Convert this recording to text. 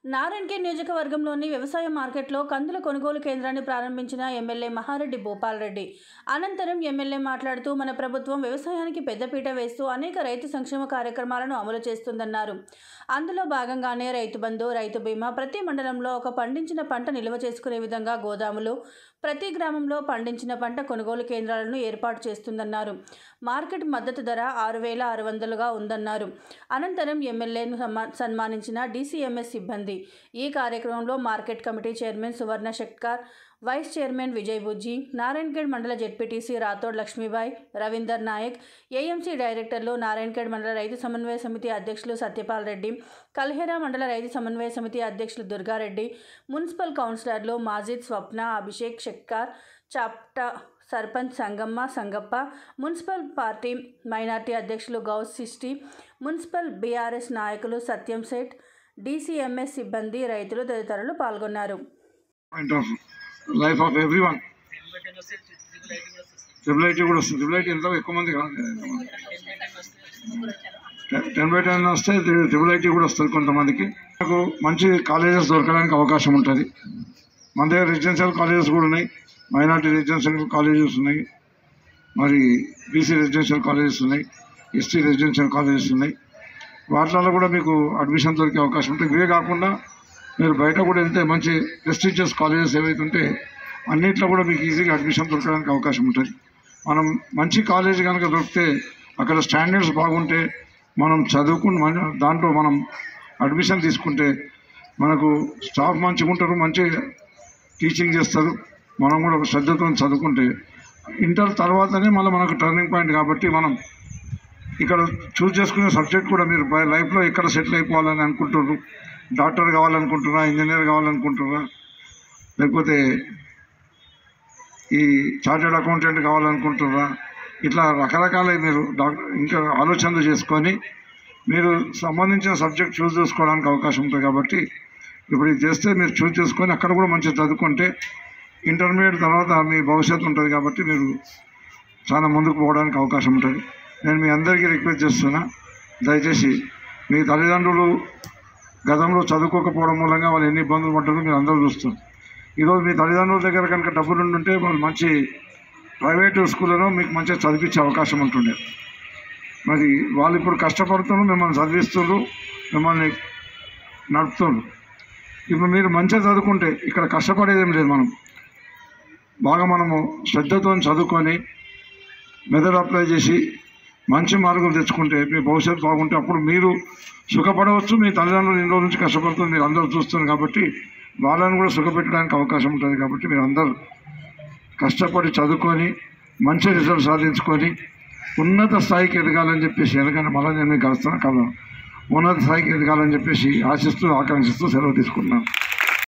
నారాయణఖేడ్ నియోజకవర్గంలోని వ్యవసాయ మార్కెట్లో కందుల కొనుగోలు కేంద్రాన్ని ప్రారంభించిన ఎమ్మెల్యే మహారెడ్డి భూపాల్ రెడ్డి అనంతరం ఎమ్మెల్యే మాట్లాడుతూ మన ప్రభుత్వం వ్యవసాయానికి పెద్దపీట వేస్తూ అనేక రైతు సంక్షేమ కార్యక్రమాలను అమలు చేస్తుందన్నారు అందులో భాగంగానే రైతు బంధు రైతు బీమా ప్రతి మండలంలో ఒక పండించిన పంట నిల్వ చేసుకునే విధంగా గోదాములు ప్రతి గ్రామంలో పండించిన పంట కొనుగోలు కేంద్రాలను ఏర్పాటు చేస్తుందన్నారు మార్కెట్ మద్దతు ధర ఆరు వేల ఆరు వందలుగా ఉందన్నారు అనంతరం ఎమ్మెల్యేను సమ్మా- సన్మానించిన డీసీఎంఎస్ సిబ్బంది ఈ కార్యక్రమంలో market committee chairman Suvarna Shetkar vice chairman Vijay Bujji Narayankhed mandal ZPTC Rathod Lakshmibai Ravinder Nayak AMC డైరెక్టర్లు నారాయణఖేడ్ మండల రైతు సమన్వయ సమితి అధ్యక్షులు సత్యపాల్ రెడ్డి కల్హేరా మండల రైతు సమన్వయ సమితి అధ్యక్షులు దుర్గారెడ్డి మున్సిపల్ కౌన్సిలర్లు Majid Swapna Abhishek Shekkar Chapta sarpanch Sangamma Sangappa municipal party minority అధ్యక్షులు గౌస్ సిస్టి మున్సిపల్ బీఆర్ఎస్ నాయకులు సత్యం సేఠ్ డీసీఎంఎస్ సిబ్బంది రైతులు తదితరులు పాల్గొన్నారు point of life of every one triple IT కూడా వస్తుంది ట్రిపుల్ ఐటీ ఎంత ఎక్కువ మంది కాదు టెన్ బై టెన్ వస్తే ట్రిపుల్ ఐటీ కూడా వస్తుంది కొంతమందికి మనకు మంచి కాలేజెస్ దొరకడానికి అవకాశం ఉంటుంది మన దగ్గర రెసిడెన్షియల్ కాలేజెస్ కూడా ఉన్నాయి మైనార్టీ రెసిడెన్షియల్ కాలేజెస్ ఉన్నాయి మరి బీసీ రెసిడెన్షియల్ కాలేజెస్ ఉన్నాయి ఎస్టీ రెసిడెన్షియల్ కాలేజెస్ ఉన్నాయి వాటిలలో కూడా మీకు అడ్మిషన్ దొరికే అవకాశం ఉంటుంది ఇవే కాకుండా మీరు బయట కూడా వెళ్తే మంచి ప్రెస్టీజియస్ కాలేజెస్ ఏవైతే ఉంటే అన్నిట్లో కూడా మీకు ఈజీగా అడ్మిషన్ దొరకడానికి అవకాశం ఉంటుంది మనం మంచి కాలేజ్ కనుక దొరికితే అక్కడ స్టాండర్డ్స్ బాగుంటే మనం చదువుకుని మన దాంట్లో మనం అడ్మిషన్ తీసుకుంటే మనకు స్టాఫ్ మంచిగా ఉంటారు మంచి టీచింగ్ చేస్తారు మనం కూడా ఒక శ్రద్ధతో చదువుకుంటే ఇంటర్ తర్వాతనే మళ్ళీ మనకు టర్నింగ్ పాయింట్ కాబట్టి మనం ఇక్కడ చూస్ చేసుకునే సబ్జెక్ట్ కూడా మీరు బై లైఫ్లో ఎక్కడ సెటిల్ అయిపోవాలని అనుకుంటున్నారు డాక్టర్ కావాలనుకుంటున్నా ఇంజనీర్ కావాలనుకుంటున్నా లేకపోతే ఈ చార్టెడ్ అకౌంటెంట్ కావాలనుకుంటున్నా ఇట్లా రకరకాల మీరు డాక్టర్ ఇంకా ఆలోచనలు చేసుకొని మీరు సంబంధించిన సబ్జెక్ట్ చూస్ చేసుకోవడానికి అవకాశం ఉంటుంది కాబట్టి ఇప్పుడు ఇది చేస్తే మీరు చూస్ చేసుకొని అక్కడ కూడా మంచిగా చదువుకుంటే ఇంటర్మీడియట్ తర్వాత మీ భవిష్యత్తు ఉంటుంది కాబట్టి మీరు చాలా ముందుకు పోవడానికి అవకాశం ఉంటుంది నేను మీ అందరికీ రిక్వెస్ట్ చేస్తున్నా దయచేసి మీ తల్లిదండ్రులు గతంలో చదువుకోకపోవడం మూలంగా వాళ్ళు ఎన్ని ఇబ్బందులు పడ్డారో మీరు అందరూ చూస్తారు ఈరోజు మీ తల్లిదండ్రుల దగ్గర కనుక డబ్బులు ఉంటే వాళ్ళు మంచి ప్రైవేట్ స్కూళ్ళలో మీకు మంచిగా చదివించే అవకాశం ఉంటుండే మరి వాళ్ళు ఇప్పుడు కష్టపడుతున్నారు మిమ్మల్ని చదివిస్తున్నారు మిమ్మల్ని నడుపుతున్నారు ఇప్పుడు మీరు మంచిగా చదువుకుంటే ఇక్కడ కష్టపడేదేం లేదు మనం బాగా మనము శ్రద్ధతో చదువుకొని మెథడ్ అప్లై చేసి మంచి మార్కులు తెచ్చుకుంటే మీ భవిష్యత్తు బాగుంటే అప్పుడు మీరు సుఖపడవచ్చు మీ తల్లిదండ్రులు ఇన్ని రోజుల నుంచి కష్టపడుతుంది మీరు అందరూ చూస్తున్నారు కాబట్టి వాళ్ళని కూడా సుఖపెట్టడానికి అవకాశం ఉంటుంది కాబట్టి మీరు అందరూ కష్టపడి చదువుకొని మంచి రిజల్ట్ సాధించుకొని ఉన్నత స్థాయికి ఎదగాలని చెప్పేసి ఎందుకంటే మళ్ళీ నేను మీకు కలుస్తాను కదా ఉన్నత స్థాయికి ఎదగాలని చెప్పేసి ఆశిస్తూ ఆకాంక్షిస్తూ సెలవు తీసుకుంటున్నాను